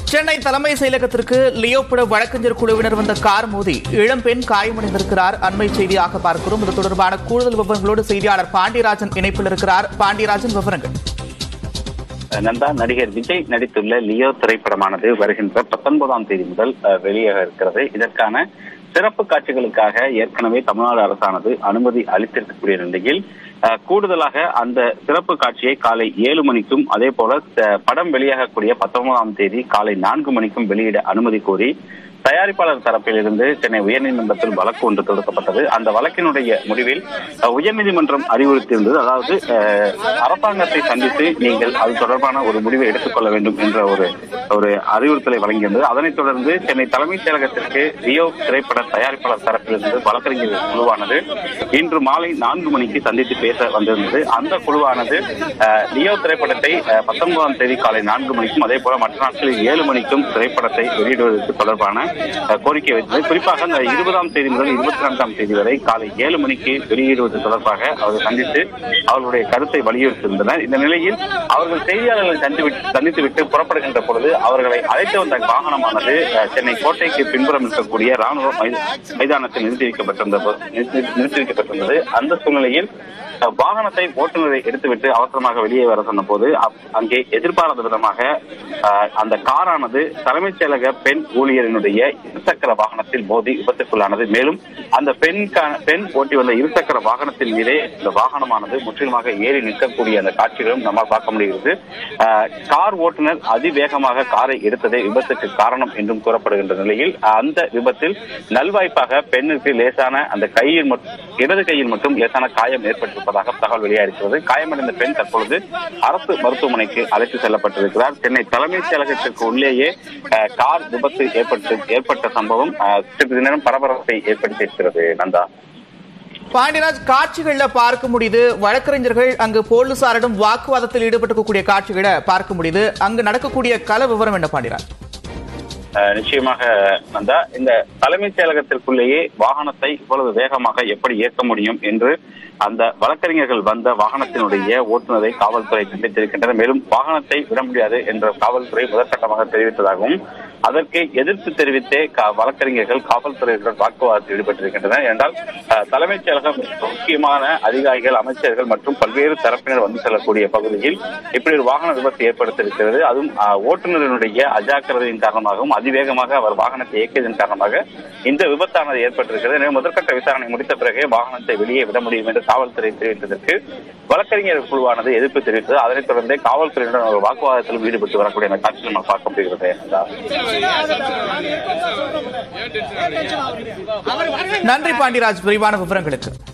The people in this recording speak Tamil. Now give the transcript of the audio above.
சென்னை தலைமை செயலகத்திற்கு லியோபட வழக்கறிஞர் குழுவினர் வந்த கார் மோதி இளம்பெண் காயமடைந்திருக்கிறார் அண்மை செய்தியாக பார்க்கிறோம் இது தொடர்பான கூடுதல் விவரங்களோடு செய்தியாளர் பாண்டியராஜன் இணைப்பில் இருக்கிறார் பாண்டியராஜன் விவரங்கள் நந்தா நடிகர் விஜய் நடித்துள்ள லியோ திரைப்படமானது வருகின்ற பத்தொன்பதாம் தேதி முதல் அஹ், வெளியாக இருக்கிறது இதற்கான சிறப்பு காட்சிகளுக்காக ஏற்கனவே தமிழ்நாடு அரசானது அனுமதி அளித்திருக்கக்கூடிய நிலையில் அஹ், கூடுதலாக அந்த சிறப்பு காட்சியை காலை ஏழு மணிக்கும் அதே போல அஹ், படம் வெளியாகக்கூடிய பத்தொன்பதாம் தேதி காலை நான்கு மணிக்கும் வெளியிட அனுமதி கோரி தயாரிப்பாளர் தரப்பிலிருந்து சென்னை உயர்நீதிமன்றத்தில் வழக்கு ஒன்று தொடுக்கப்பட்டது அந்த வழக்கினுடைய முடிவில் அஹ், உயர்நீதிமன்றம் அறிவுறுத்தியிருந்தது அதாவது அஹ், அரசாங்கத்தை சந்தித்து நீங்கள் அது தொடர்பான ஒரு முடிவை எடுத்துக்கொள்ள வேண்டும் என்ற ஒரு ஒரு அறிவுறுத்தலை வழங்கியிருந்தது அதனைத் தொடர்ந்து சென்னை தலைமைச் செயலகத்திற்கு ரியோ திரைப்பட தயாரிப்பாளர் தரப்பிலிருந்து வழக்கறிஞர் குழுவானது இன்று மாலை நான்கு மணிக்கு சந்தித்து பேச வந்திருந்தது அந்த குழுவானது அஹ், லியோ திரைப்படத்தை அஹ், பத்தொன்பதாம் தேதி காலை நான்கு மணிக்கும் அதே போல மற்ற நாட்களில் ஏழு மணிக்கும் திரைப்படத்தை வெளியிடுவதற்கு தொடர்பான அஹ், கோரிக்கை வைத்தது குறிப்பாக அந்த இருபதாம் தேதி முதல் இருபத்தி நான்காம் தேதி வரை காலை ஏழு மணிக்கு வெளியிடுவது தொடர்பாக அவர்கள் சந்தித்து அவர்களுடைய கருத்தை வலியுறுத்தியிருந்தனர் இந்த நிலையில் அவர்கள் செய்தியாளர்களை சந்தித்து சந்தித்துவிட்டு புறப்படுகின்ற பொழுது அவர்களை அழைத்து வந்த வாகனமானது அஹ், சென்னை கோட்டைக்கு பின்புறம் இருக்கக்கூடிய ராணுவ மை- மைதானத்தில் நிறுத்தி வைக்கப்பட்டிருந்த போ- நிறுத்தி நிறுத்தி வைக்கப்பட்டிருந்தது அந்த சூழ்நிலையில் அஹ், வாகனத்தை ஓட்டுநரை எடுத்துவிட்டு அவசரமாக வெளியே வர சொன்ன போது அங்கே எதிர்பாராத விதமாக அஹ், அந்த காரானது தலைமைச் செயலக பெண் ஊழியரினுடைய இருசக்கர வாகனத்தில் மோதி விபத்துக்குள்ளானது மேலும் அந்த பெண் பெண் ஓட்டி வந்த இருசக்கர வாகனத்தின் மீதே இந்த வாகனமானது முற்றிலுமாக ஏறி நிற்கக்கூடிய அந்த காட்சிகளும் நம்மால் பார்க்க முடிகிறது அஹ், கார் ஓட்டுநர் அதிவேகமாக காரை எடுத்ததே விபத்துக்கு காரணம் என்றும் கூறப்படுகின்ற நிலையில் அந்த விபத்தில் நல்வாய்ப்பாக பெண்ணுக்கு லேசான அந்த கையில் மட்டும் இடது கையில் மட்டும் லேசான காயம் ஏற்பட்டிருப்பதாக தகவல் வெளியாகிறது காயமடைந்த பெண் தற்பொழுது அரசு மருத்துவமனைக்கு அழைத்து செல்லப்பட்டிருக்கிறார் சென்னை தலைமைச் செயலகத்திற்கு உள்ளேயே அஹ், கார் விபத்து ஏற்பட்டு ஏற்பட்ட சம்பவம் அஹ், சிறிது நேரம் பரபரப்பை ஏற்படுத்தியிருக்கிறது நந்தா பாண்டியராஜ் காட்சிகள்ல பார்க்க முடியுது வழக்கறிஞர்கள் அங்கு போலீசாரிடம் வாக்குவாதத்தில் ஈடுபட்டிருக்கக்கூடிய காட்சிகளை பார்க்க முடியுது அங்கு நடக்கக்கூடிய கள விவரம் என்ன பாண்டியராஜ் அஹ் நிச்சயமாக நந்தா இந்த தலைமைச் செயலகத்திற்குள்ளேயே வாகனத்தை இவ்வளவு வேகமாக எப்படி இயக்க முடியும் என்று அந்த வழக்கறிஞர்கள் வந்த வாகனத்தினுடைய ஓட்டுநரை காவல்துறை கண்டித்திருக்கின்றனர் மேலும் வாகனத்தை விட முடியாது என்ற காவல்துறை முதற்கட்டமாக தெரிவித்ததாகவும் அதற்கு எதிர்ப்பு தெரிவித்தே கா- வழக்கறிஞர்கள் காவல்துறையுடன் வாக்குவாதத்தில் ஈடுபட்டிருக்கின்றனர் என்றால் அஹ், தலைமைச் செயலகம் முக்கியமான அதிகாரிகள் அமைச்சர்கள் மற்றும் பல்வேறு தரப்பினர் வந்து செல்லக்கூடிய பகுதியில் இப்படி ஒரு வாகன விபத்து ஏற்படுத்தியிருக்கிறது அதுவும் அஹ், ஓட்டுநரினுடைய அஜாக்கிரதையின் காரணமாகவும் அதிவேகமாக அவர் வாகனத்தை இயக்கியதன் காரணமாக இந்த விபத்தானது ஏற்பட்டிருக்கிறது எனவே முதற்கட்ட விசாரணை முடித்த பிறகே வாகனத்தை வெளியே விட முடியும் என்று காவல்துறை தெரிவித்ததற்கு வழக்கறிஞர் குழுவானது எதிர்ப்பு தெரிவித்தது அதனைத் தொடர்ந்தே காவல்துறையுடன் ஒரு வாக்குவாதத்திலும் ஈடுபட்டு வரக்கூடிய அந்த காட்சிகள் நம்ம பார்க்க முடிகிறது நன்றி பாண்டியராஜ் விரிவான விவரங்களுக்கு